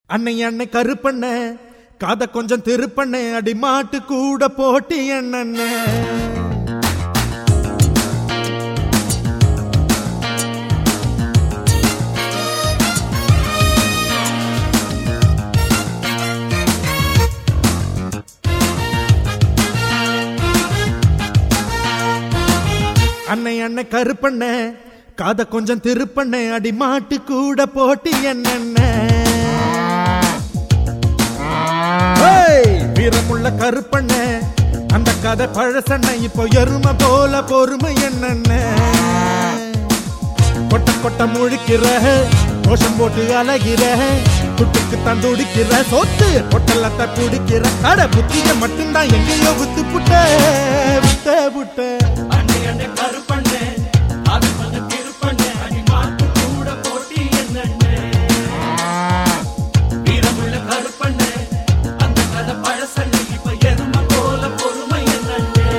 அன்னை அன்னை கருப்பண்ண காத கொஞ்சம் திருப்பண்ண அடி மாட்டு கூட போட்டி என்ன அன்னை அன்னை கருப்பண்ண காத கொஞ்சம் திருப்பண்ண அடி மாட்டு கூட போட்டி என்னென்ன ஏய், வீரமுள்ள கருப்பண்ண அந்த கதை பழசண்ண இப்போ எருமை போல பொறுமை என்னென்ன கொட்ட கொட்ட முழிக்கிற கோஷம் போட்டு அழகிற குட்டுக்கு தந்துடிக்கிற சொத்து பொட்டலத்தை பிடிக்கிற அட புத்திய மட்டும்தான் எங்கேயோ வித்து புட்ட விட்ட புட்ட அண்டை அண்டை கருப்பண்ணே அது கொஞ்சம் திருப்பண்ணே அடி மாட்டு கூட போட்டி என்னண்ணே வீரமுள்ள கருப்பண்ணே அந்த கதை பழசண்ணே இப்ப எருமை போல பொறுமை என்னண்ணே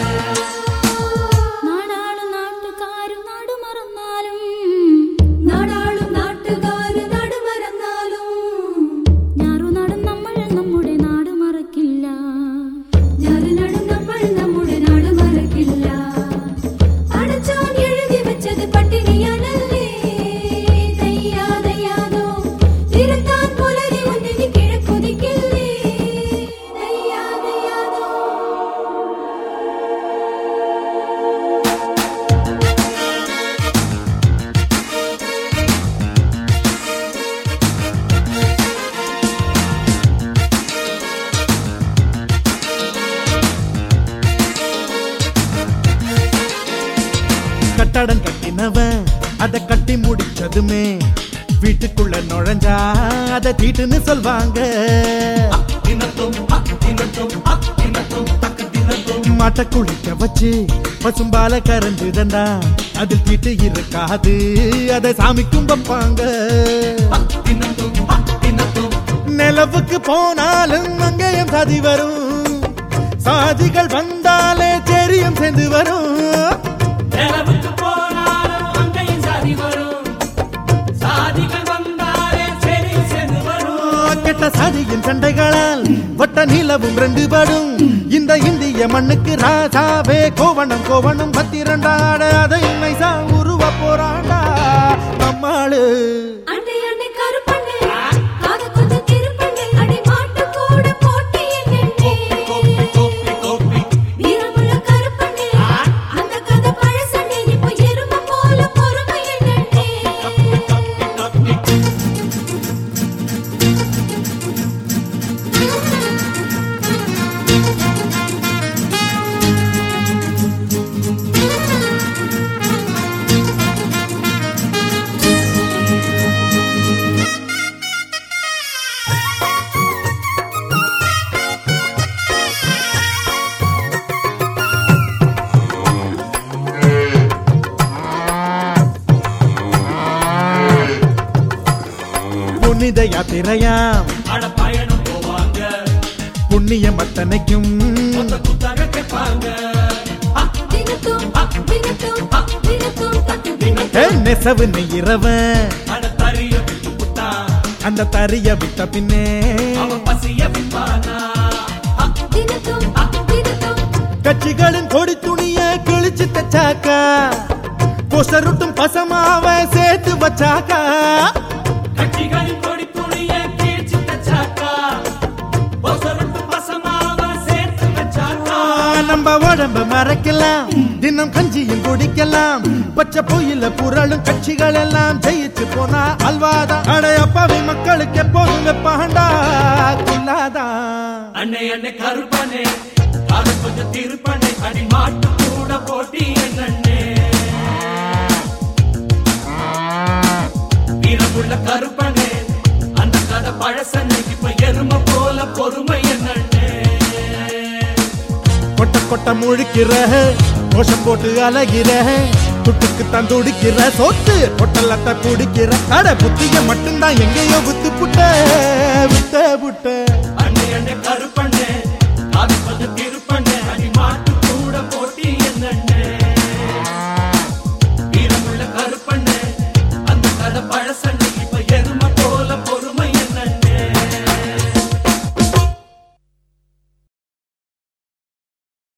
നാടാളും നാട്ടുകാരും നാട് മറന്നാലും നാടാളും നാട്ടുകാര് നാട് മറന്നാലും ഞാറുനാടും നമ്മൾ നമ്മുടെ നാട് മറക്കില്ല ഞാറുനാടും നമ്മൾ നമ്മുടെ നാട് മറക്കില്ല അടച്ചോൻ എഴുതി വെച്ചത് പട്ടിണിയാണല്ലേ ദയ്യാതയ്യാതോ തിരുത്താൻ പുലരി ഒന്നിന് കിഴക്കുതിക്കില്ലേ ദയ്യാതയ്യാതോ கட்டடம் கட்டினவன் அத கட்டி முடிச்சதுமே வீட்டுக்குள்ள நுழைஞ்சா அத தீட்டுன்னு சொல்வாங்க தினத்தும் அக் தினத்தும் அக் தினத்தும் தக்கு தினத்தும் மாட்ட குளிக்க வச்சு பசும்பால கரைஞ்சுதண்டா அதில் தீட்டு இருக்காது அத சாமிக்கும் வைப்பாங்க அக் தினத்தும் அக் தினத்தும் நிலவுக்கு போனாலும் அங்கேயும் சாதி வரும் சாதிகள் வந்தாலே தெரியும் சேர்ந்து வரும் நிலவுக்கு போனாலும் அங்கேயும் சாதி வரும் சாதிகள் வந்தாலே சரி சேர்ந்து வரும் கெட்ட சாதியின் சண்டைகளால் வட்ட நிலவும் ரெண்டு படும் இந்த இந்திய மண்ணுக்கு ராஜாவே கோவணம் கோவணம் பத்திரண்டாட அதை நைசா உருவ போறாண்டா நம்மாளு அண்டை அண்டை கருப்பண்ணே காத கொஞ்சம் திருப்பண்ணே அடி மாட்டு கூட போட்டி என்னென்னே கோப்பி கோப்பி கோப்பி வீரமுள்ள கருப்பண்ணே அந்த கதை பழசண்ணே இப்போ எருமை போல பொறுமை என்னென்னே கப்பி கப்பி புனித யாத்திரையாம் அட பயணம் போவாங்க புண்ணியம் அத்தனைக்கும் மொத்த குத்தக கேட்பாங்க தினத்தும் தினத்தும் தினத்தும் தக்கு தினம் ஏ, நெசவு நெய்கிறவன் அட தறிய விட்டு புட்டான் அந்த தறிய விட்ட பின்னே அவன் பசிய விப்பானா தினத்தும் தினத்தும் கட்சிகளின் கொடி துணிய கிழிச்சு தச்சாக்கா பொசருட்டும் பசமாவ சேர்த்து வச்சாக்கா கட்சிகளின் கொடி துணிய கீழ்ச்சி தச்சாக்கா பொசருட்டு பசமாவ சேர்த்து வச்சாக்கா ஆ, நம்ம உடம்ப மறைக்கலாம் தினம் கஞ்சியும் குடிக்கலாம் பச்சை பொயில புரளும் கட்சிகள் எல்லாம் ஜெயிச்சு போனா அல்வாதான் அடை அப்பாவி மக்களுக்கு எப்போதும் வெப்பாண்டா குல்லாதான் அன்னை அன்னை கருப்பனே அது கொஞ்சம் திருப்பனே அடி மாட்டு கூட போட்டி என்னண்ணே வீரமுள்ள கருப்பனே அந்த கதை பழசனை இப்ப எருமை போல பொறுமை என்னண்ணே கொட்ட கொட்ட முழிக்கிற கோஷம் போட்டு அழகிற துட்டுக்கு தந்துடிக்கிற சொத்து பொட்டலத்தை பிடிக்கிற அட புத்திய மட்டும்தான் எங்கேயோ வித்து புட்ட வித்த புட்ட